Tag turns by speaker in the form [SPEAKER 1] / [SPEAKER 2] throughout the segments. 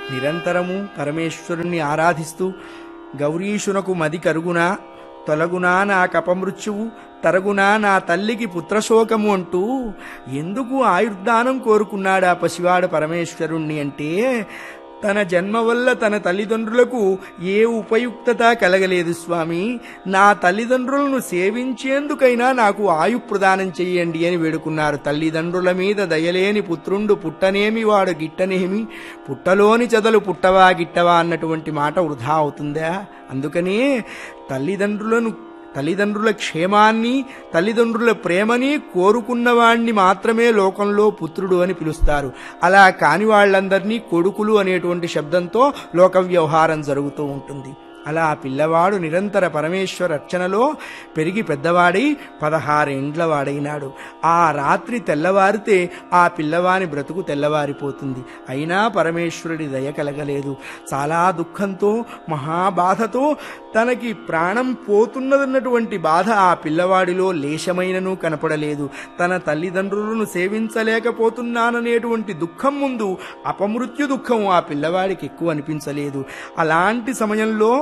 [SPEAKER 1] నిరంతరము పరమేశ్వరుణ్ణి ఆరాధిస్తూ గౌరీశునకు మది కరుగునా తొలగునా నా కపమృత్యువు తరగునా నా తల్లికి పుత్రశోకము అంటూ ఎందుకు ఆయుర్దానం కోరుకున్నాడా పసివాడు పరమేశ్వరుణ్ణి అంటే తన జన్మ వల్ల తన తల్లిదండ్రులకు ఏ ఉపయుక్తత కలగలేదు స్వామి నా తల్లిదండ్రులను సేవించేందుకైనా నాకు ఆయు ప్రదానం చెయ్యండి అని వేడుకున్నారు తల్లిదండ్రుల మీద దయలేని పుత్రుండు పుట్టనేమి వాడు గిట్టనేమి పుట్టలోని చెదలు పుట్టవా గిట్టవా అన్నటువంటి మాట వృధా అవుతుందా అందుకనే తల్లిదండ్రులను తల్లిదండ్రుల క్షేమాన్ని తల్లిదండ్రుల ప్రేమని కోరుకున్నవాణ్ణి మాత్రమే లోకంలో పుత్రుడు అని పిలుస్తారు అలా కాని వాళ్ళందరినీ కొడుకులు అనేటువంటి శబ్దంతో లోక వ్యవహారం జరుగుతూ ఉంటుంది అలా ఆ పిల్లవాడు నిరంతర పరమేశ్వర అర్చనలో పెరిగి పెద్దవాడై పదహారేండ్ల వాడైనాడు ఆ రాత్రి తెల్లవారితే ఆ పిల్లవాని బ్రతుకు తెల్లవారిపోతుంది అయినా పరమేశ్వరుడి దయ కలగలేదు చాలా దుఃఖంతో మహాబాధతో తనకి ప్రాణం పోతున్నదన్నటువంటి బాధ ఆ పిల్లవాడిలో లేశమైనను కనపడలేదు తన తల్లిదండ్రులను సేవించలేకపోతున్నాననేటువంటి దుఃఖం ముందు అపమృత్యు దుఃఖం ఆ పిల్లవాడికి ఎక్కువ అనిపించలేదు అలాంటి సమయంలో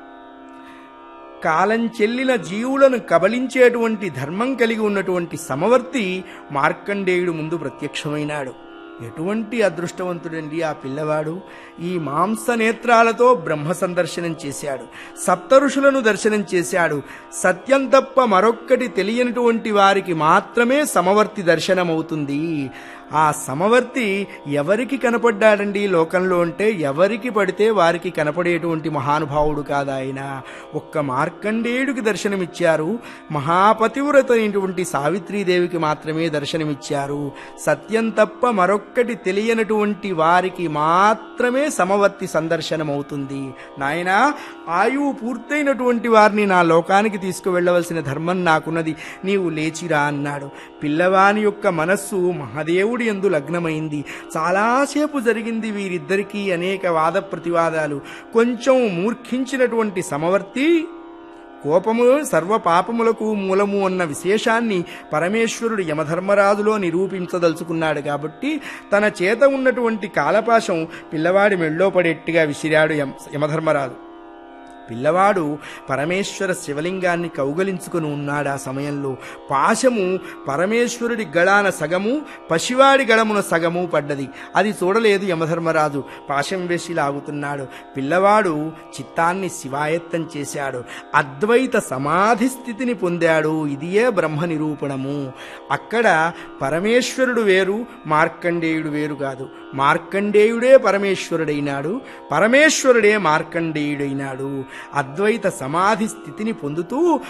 [SPEAKER 1] కాలం చెల్లిన జీవులను కబలించేటువంటి ధర్మం కలిగి ఉన్నటువంటి సమవర్తి మార్కండేయుడు ముందు ప్రత్యక్షమైనాడు ఎటువంటి అదృష్టవంతుడండి ఆ పిల్లవాడు ఈ మాంస నేత్రాలతో బ్రహ్మ సందర్శనం చేశాడు సప్త ఋషులను దర్శనం చేశాడు సత్యం తప్ప మరొక్కటి తెలియనటువంటి వారికి మాత్రమే సమవర్తి దర్శనమవుతుంది ఆ సమవర్తి ఎవరికి కనపడ్డాడండి లోకంలో అంటే ఎవరికి పడితే వారికి కనపడేటువంటి మహానుభావుడు కాదు ఆయన ఒక్క మార్కండేయుడికి దర్శనమిచ్చారు మహాపతివ్రత అయినటువంటి సావిత్రీదేవికి మాత్రమే దర్శనమిచ్చారు సత్యం తప్ప మరొక్కటి తెలియనటువంటి వారికి మాత్రమే సమవర్తి సందర్శనమవుతుంది నాయనా ఆయువు పూర్తయినటువంటి వారిని నా లోకానికి తీసుకువెళ్ళవలసిన ధర్మం నాకున్నది నీవు లేచిరా అన్నాడు పిల్లవాని యొక్క మనస్సు మహాదేవుడి ఎందు లగ్నమైంది చాలాసేపు జరిగింది వీరిద్దరికీ అనేక వాద ప్రతివాదాలు కొంచెం మూర్ఖించినటువంటి సమవర్తి కోపము సర్వ పాపములకు మూలము అన్న విశేషాన్ని పరమేశ్వరుడు యమధర్మరాజులో నిరూపించదలుచుకున్నాడు కాబట్టి తన చేత ఉన్నటువంటి కాలపాశం పిల్లవాడి మెళ్ళో పడేట్టుగా విసిరాడు యమ యమధర్మరాజు పిల్లవాడు పరమేశ్వర శివలింగాన్ని కౌగలించుకుని ఉన్నాడు ఆ సమయంలో పాశము పరమేశ్వరుడి గళాన సగము పశివాడి గళమున సగము పడ్డది అది చూడలేదు యమధర్మరాజు పాశం వేసి లాగుతున్నాడు పిల్లవాడు చిత్తాన్ని శివాయత్తం చేశాడు అద్వైత సమాధి స్థితిని పొందాడు ఇదియే బ్రహ్మ నిరూపణము అక్కడ పరమేశ్వరుడు వేరు మార్కండేయుడు వేరు కాదు మార్కండేయుడే పరమేశ్వరుడైనాడు పరమేశ్వరుడే మార్కండేయుడైనాడు అద్వైత సమాధి స్థితిని పొందుతూ